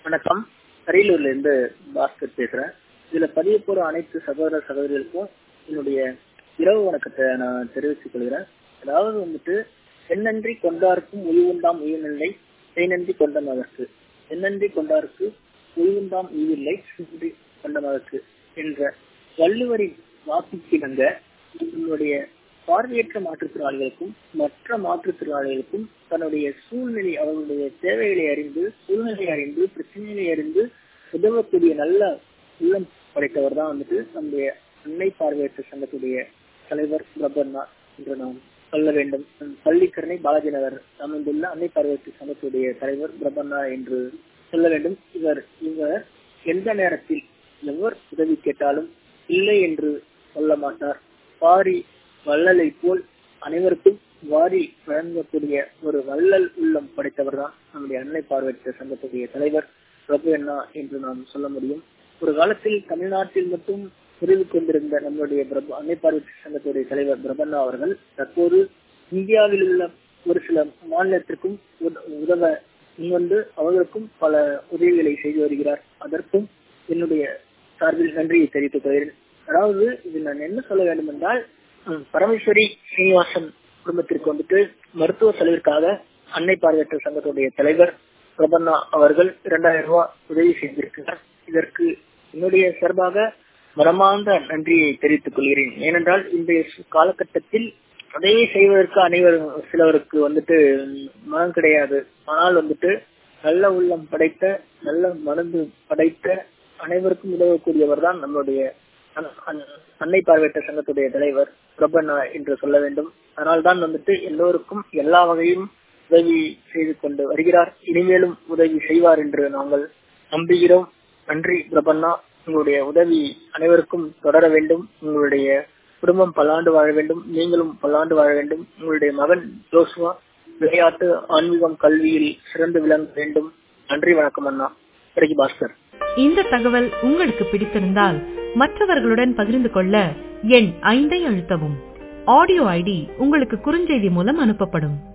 வணக்கம் அரியலூர்ல இருந்து பாஸ்கர் பேசுறேன் இதுல பதிய போற அனைத்து சகோதர சகோதரிகளுக்கும் என்னுடைய இரவு வணக்கத்தை நான் தெரிவித்துக் கொள்கிறேன் அதாவது வந்துட்டு என்னன்றி கொண்டாருக்கும் உய்வுண்டாம் உயிரில்லை நன்றி கொண்டமதற்கு என்னன்றி கொண்டாருக்கு உய்வுண்டாம் உயிரில்லை நன்றி கொண்டமதற்கு என்ற வள்ளுவரின் வாக்குக்கிணங்க என்னுடைய பார்வையற்ற மாற்றுத்திறனாளிகளுக்கும் மற்ற மாற்றுத்திறனாளிகளுக்கும் தன்னுடைய சூழ்நிலை அவர்களுடைய தேவைகளை அறிந்து சூழ்நிலை அறிந்து பிரச்சனைகளை அறிந்து உதவக்கூடிய நல்ல உள்ளம் படைத்தவர் தான் வந்துட்டு நம்முடைய அன்னை பார்வையற்ற சங்கத்துடைய தலைவர் பிரபன்னா என்று நாம் சொல்ல வேண்டும் பள்ளிக்கரணை பாலாஜி நகர் அமைந்துள்ள அன்னை பார்வையற்ற சங்கத்துடைய தலைவர் பிரபன்னா என்று சொல்ல வேண்டும் இவர் இவர் எந்த நேரத்தில் எவர் உதவி கேட்டாலும் இல்லை என்று சொல்ல மாட்டார் பாரி வள்ளலை போல் அனைவருக்கும் வாரி வழங்கக்கூடிய ஒரு வள்ளல் உள்ளம் படைத்தவர் தான் நம்முடைய அன்னை பார்வையற்ற சங்கத்துடைய தலைவர் பிரபு அண்ணா என்று நாம் சொல்ல முடியும் ஒரு காலத்தில் தமிழ்நாட்டில் மட்டும் புரிந்து கொண்டிருந்த நம்முடைய பிரபு அன்னை பார்வையற்ற சங்கத்துடைய தலைவர் பிரபண்ணா அவர்கள் தற்போது இந்தியாவில் உள்ள ஒரு சில மாநிலத்திற்கும் உதவ முன்வந்து அவர்களுக்கும் பல உதவிகளை செய்து வருகிறார் அதற்கும் என்னுடைய சார்பில் நன்றியை தெரிவித்துக் கொள்கிறேன் அதாவது இது நான் என்ன சொல்ல வேண்டும் என்றால் பரமேஸ்வரி சீனிவாசன் குடும்பத்திற்கு வந்துட்டு மருத்துவ செலவிற்காக அன்னை பார்வையற்ற சங்கத்துடைய தலைவர் பிரபன்னா அவர்கள் இரண்டாயிரம் ரூபாய் உதவி செய்திருக்கிறார் இதற்கு என்னுடைய சார்பாக மனமார்ந்த நன்றியை தெரிவித்துக் கொள்கிறேன் ஏனென்றால் இன்றைய காலகட்டத்தில் உதவி செய்வதற்கு அனைவரும் சிலவருக்கு வந்துட்டு மனம் கிடையாது ஆனால் வந்துட்டு நல்ல உள்ளம் படைத்த நல்ல மனது படைத்த அனைவருக்கும் உதவக்கூடியவர் தான் நம்மளுடைய அன்னை பார்வையற்ற சங்கத்துடைய தலைவர் பிரபண்ணா என்று சொல்ல வேண்டும் அதனால் தான் வந்துட்டு எல்லோருக்கும் எல்லா வகையும் உதவி செய்து கொண்டு வருகிறார் இனிமேலும் உதவி செய்வார் என்று நாங்கள் நம்புகிறோம் நன்றி பிரபண்ணா உங்களுடைய உதவி அனைவருக்கும் தொடர வேண்டும் உங்களுடைய குடும்பம் பல்லாண்டு வாழ வேண்டும் நீங்களும் பல்லாண்டு வாழ வேண்டும் உங்களுடைய மகன் ஜோசுவா விளையாட்டு ஆன்மீகம் கல்வியில் சிறந்து விளங்க வேண்டும் நன்றி வணக்கம் அண்ணா பிறகு பாஸ்கர் இந்த தகவல் உங்களுக்கு பிடித்திருந்தால் மற்றவர்களுடன் பகிர்ந்து கொள்ள எண் ஐந்தை அழுத்தவும் ஆடியோ ஐடி உங்களுக்கு குறுஞ்செய்தி மூலம் அனுப்பப்படும்